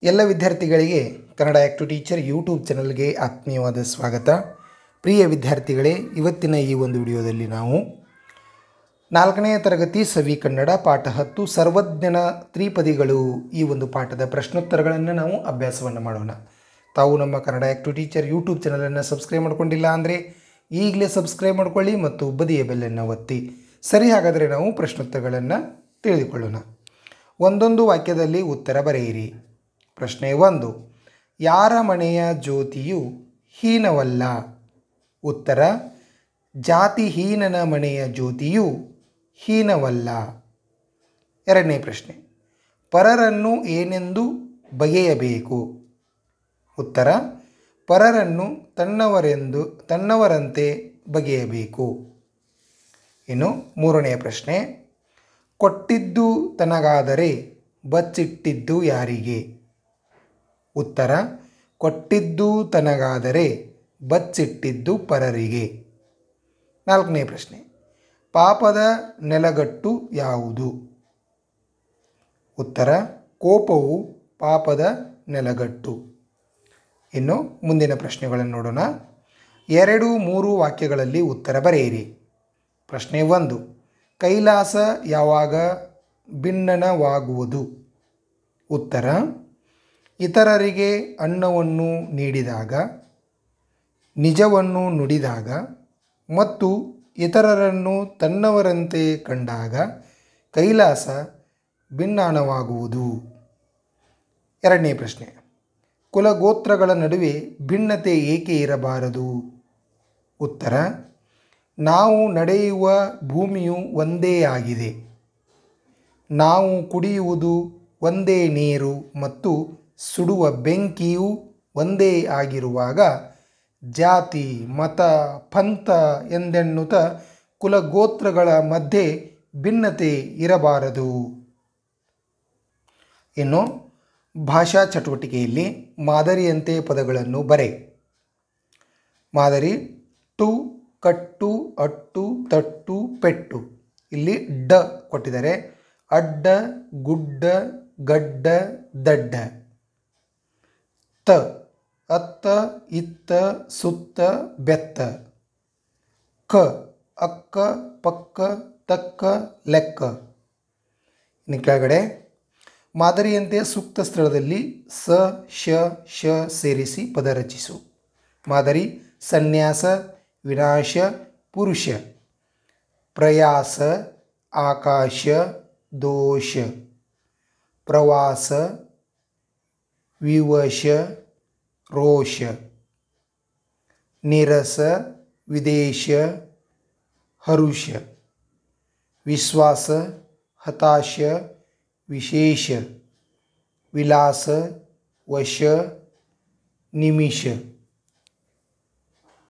ಎಲ್ಲ ವಿದ್ಯಾರ್ಥಿಗಳಿಗೆ Kannada act teacher YouTube ಚಾನಲ್ಗೆ ಆತ್ಮೀಯವಾದ ಸ್ವಾಗತ ಪ್ರಿಯ ವಿದ್ಯಾರ್ಥಿಗಳೇ ಇವತ್ತಿನ ಈ ಒಂದು ವಿಡಿಯೋದಲ್ಲಿ ನಾವು ನಾಲ್ಕನೆಯ ತರಗತಿ ಸವಿ ಕನ್ನಡ ಪಾಠ ಹತ್ತು ಸರ್ವಜ್ಞನ ತ್ರಿಪದಿಗಳು ಈ ಒಂದು ಪಾಠದ ಪ್ರಶ್ನೋತ್ತರಗಳನ್ನು ನಾವು ಅಭ್ಯಾಸವನ್ನು ಮಾಡೋಣ ತಾವು ನಮ್ಮ ಕನ್ನಡ ಆ್ಯಕ್ಟು ಟೀಚರ್ ಯೂಟ್ಯೂಬ್ ಚಾನಲನ್ನು ಸಬ್ಸ್ಕ್ರೈಬ್ ಮಾಡ್ಕೊಂಡಿಲ್ಲ ಅಂದರೆ ಈಗಲೇ ಸಬ್ಸ್ಕ್ರೈಬ್ ಮಾಡ್ಕೊಳ್ಳಿ ಮತ್ತು ಬದಿಯ ಬೆಲ್ಲನ್ನು ಒತ್ತಿ ಸರಿ ಹಾಗಾದರೆ ನಾವು ಪ್ರಶ್ನೋತ್ತರಗಳನ್ನು ತಿಳಿದುಕೊಳ್ಳೋಣ ಒಂದೊಂದು ವಾಕ್ಯದಲ್ಲಿ ಉತ್ತರ ಬರೆಯಿರಿ ಪ್ರಶ್ನೆ ಒಂದು ಯಾರ ಮನೆಯ ಜ್ಯೋತಿಯು ಹೀನವಲ್ಲ ಉತ್ತರ ಜಾತಿಹೀನನ ಮನೆಯ ಜ್ಯೋತಿಯು ಹೀನವಲ್ಲ ಎರಡನೇ ಪ್ರಶ್ನೆ ಪರರನ್ನು ಏನೆಂದು ಬಗೆಯಬೇಕು ಉತ್ತರ ಪರರನ್ನು ತನ್ನವರೆಂದು ತನ್ನವರಂತೆ ಬಗೆಯಬೇಕು ಇನ್ನು ಮೂರನೆಯ ಪ್ರಶ್ನೆ ಕೊಟ್ಟಿದ್ದು ತನಗಾದರೆ ಬಚ್ಚಿಟ್ಟಿದ್ದು ಯಾರಿಗೆ ಉತ್ತರ ಕೊಟ್ಟಿದ್ದು ತನಗಾದರೆ ಬಚ್ಚಿಟ್ಟಿದ್ದು ಪರರಿಗೆ ನಾಲ್ಕನೇ ಪ್ರಶ್ನೆ ಪಾಪದ ನೆಲಗಟ್ಟು ಯಾವುದು ಉತ್ತರ ಕೋಪವು ಪಾಪದ ನೆಲಗಟ್ಟು ಇನ್ನು ಮುಂದಿನ ಪ್ರಶ್ನೆಗಳನ್ನು ನೋಡೋಣ ಎರಡು ಮೂರು ವಾಕ್ಯಗಳಲ್ಲಿ ಉತ್ತರ ಬರೆಯಿರಿ ಪ್ರಶ್ನೆ ಒಂದು ಕೈಲಾಸ ಯಾವಾಗ ಭಿನ್ನನವಾಗುವುದು ಉತ್ತರ ಇತರರಿಗೆ ಅನ್ನವನ್ನು ನೀಡಿದಾಗ ನಿಜವನ್ನು ನುಡಿದಾಗ ಮತ್ತು ಇತರರನ್ನು ತನ್ನವರಂತೆ ಕಂಡಾಗ ಕೈಲಾಸ ಭಿನ್ನಾಣವಾಗುವುದು ಎರಡನೇ ಪ್ರಶ್ನೆ ಕುಲಗೋತ್ರಗಳ ನಡುವೆ ಭಿನ್ನತೆ ಏಕೆ ಇರಬಾರದು ಉತ್ತರ ನಾವು ನಡೆಯುವ ಭೂಮಿಯು ಒಂದೇ ಆಗಿದೆ ನಾವು ಕುಡಿಯುವುದು ಒಂದೇ ನೀರು ಮತ್ತು ಸುಡುವ ಬೆಂಕಿಯು ಒಂದೇ ಆಗಿರುವಾಗ ಜಾತಿ ಮತ ಪಂಥ ಎಂದೆನ್ನುತ್ತ ಕುಲಗೋತ್ರಗಳ ಮಧ್ಯೆ ಭಿನ್ನತೆ ಇರಬಾರದು ಇನ್ನು ಭಾಷಾ ಚಟುವಟಿಕೆಯಲ್ಲಿ ಮಾದರಿಯಂತೆ ಪದಗಳನ್ನು ಬರೆ ಮಾದರಿ ಟು ಕಟ್ಟು ಅಟ್ಟು ತಟ್ಟು ಪೆಟ್ಟು ಇಲ್ಲಿ ಡ ಕೊಟ್ಟಿದ್ದಾರೆ ಅಡ್ಡ ಗುಡ್ಡ ಗಡ್ಡ ದಡ್ಡ ತ ಅತ್ತ ಇತ್ತ ಸುತ್ತ ಬೆತ್ತ ಕ ಅಕ್ಕ ಪಕ್ಕ ತಕ್ಕ ಲೆಕ್ಕ ಇನ್ನು ಕೆಳಗಡೆ ಮಾದರಿಯಂತೆ ಸೂಕ್ತ ಸ್ಥಳದಲ್ಲಿ ಸ ಶ ಶ ಸೇರಿಸಿ ಪದ ರಚಿಸು ಮಾದರಿ ಸನ್ಯಾಸ ವಿನಾಶ ಪುರುಷ ಪ್ರಯಾಸ ಆಕಾಶ ದೋಷ ಪ್ರವಾಸ ವಿವಶ ರೋಷ ನಿರಸ ವಿದೇಶ ಹರುಷ ವಿಶ್ವಾಸ ಹತಾಶ ವಿಶೇಷ ವಿಲಾಸ ವಶ ನಿಮಿಷ